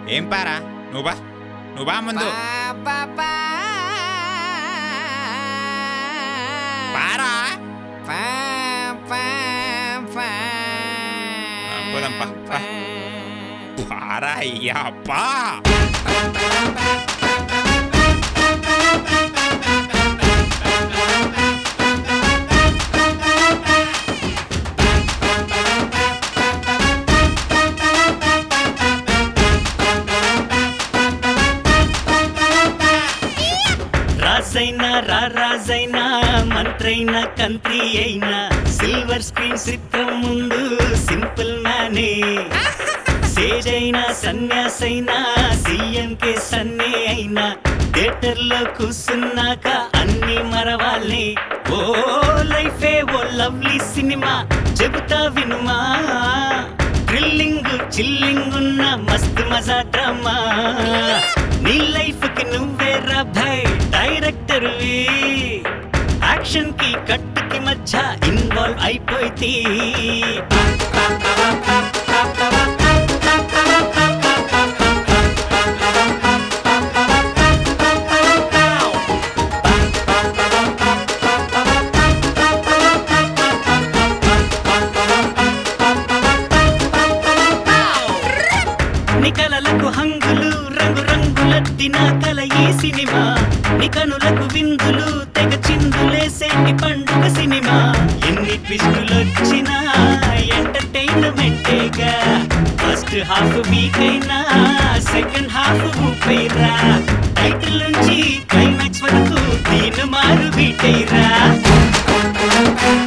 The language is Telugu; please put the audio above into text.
ఏం పారా నువ్వు బా నువ్వు బా ముందు పారా పోదాం, పా, పా. పారా అయ్యా పా రాజైనా రా రాజైనా మంత్రైనా కంత్రి అయినా సిల్వర్ స్క్రీన్ చిత్రం ముందు సింపుల్ మ్యానే సేజ్ అయినా సన్యాసైనా సీఎం కే సన్నే అయినా థియేటర్ లో కూర్చున్నాక అన్ని మరవాలి ఓ లైఫే ఓ లవ్లీ సినిమా చెబుతా వినుమా థ్రిల్లింగ్ చిల్లింగ్ ఉన్న మస్తు మజా డ్రామా నీ లైఫ్ కి నువ్వే రా భాయ్ డైరెక్టర్ యాక్షన్ కి కట్టుకి మధ్య ఇన్వాల్వ్ అయిపోయి నికలలకు హంగులు రంగు రంగులద్దిన కల ఈ సినిమా నికనులకు విందులు తెగ చిందులేసేటి పండుగ సినిమా ఎన్ని ట్విస్టులొచ్చినా ఎంటర్టైన్మెంటేగా ఫస్ట్ హాఫ్ వీక్ అయినా సెకండ్ హాఫ్ ఊపైరా టైటిల్ నుంచి క్లైమాక్స్ వరకు దీని మారు బీటైరా